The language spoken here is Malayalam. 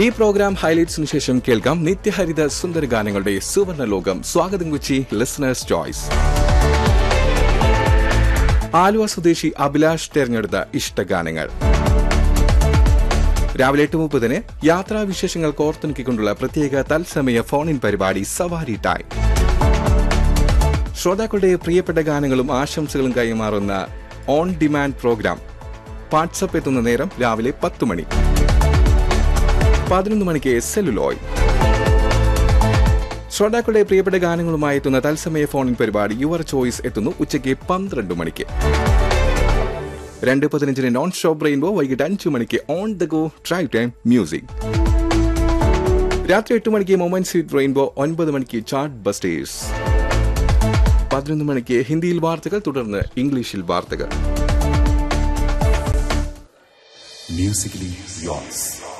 ഈ പ്രോഗ്രാം ഹൈലൈറ്റ്സിന് ശേഷം കേൾക്കാം നിത്യഹരിത സുന്ദര ഗാനങ്ങളുടെ സുവർണ ലോകം സ്വാഗതം കൊച്ചി ലിസണേഴ്സ് ചോയ്സ് ആലുവ സ്വദേശി അഭിലാഷ് തെരഞ്ഞെടുത്ത ഇഷ്ടഗാനങ്ങൾ രാവിലെ എട്ട് മുപ്പതിന് യാത്രാവിശേഷങ്ങൾ കോർത്തിണക്കിക്കൊണ്ടുള്ള പ്രത്യേക തത്സമയ ഫോൺ ഇൻ പരിപാടി സവാരി ടൈം ശ്രോതാക്കളുടെ പ്രിയപ്പെട്ട ഗാനങ്ങളും ആശംസകളും കൈമാറുന്ന ഓൺ ഡിമാൻഡ് പ്രോഗ്രാം വാട്സപ്പ് എത്തുന്ന നേരം രാവിലെ പത്ത് മണി പതിനൊന്ന് മണിക്ക് സെല്ലുലോയ് ശ്രോതാക്കളുടെ പ്രിയപ്പെട്ട ഗാനങ്ങളുമായി എത്തുന്ന തത്സമയ ഫോണിൻ പരിപാടി യുവർ ചോയ്സ് എത്തുന്നു ഉച്ചയ്ക്ക് പന്ത്രണ്ട് മണിക്ക് രണ്ട് പതിനഞ്ചിന് നോൺ സ്റ്റോപ്പ് റെയിൻബോ വൈകിട്ട് അഞ്ചു മണിക്ക് on the go drive time music രാത്രി എട്ട് മണിക്ക് മൊമെന്റ് സ്വീറ്റ് റെയിൻബോ ഒൻപത് മണിക്ക് ചാർട്ട് ബസ്റ്റേഴ്സ് പതിനൊന്ന് മണിക്ക് ഹിന്ദിയിൽ വാർത്തകൾ തുടർന്ന് ഇംഗ്ലീഷിൽ വാർത്തകൾ Musically yours.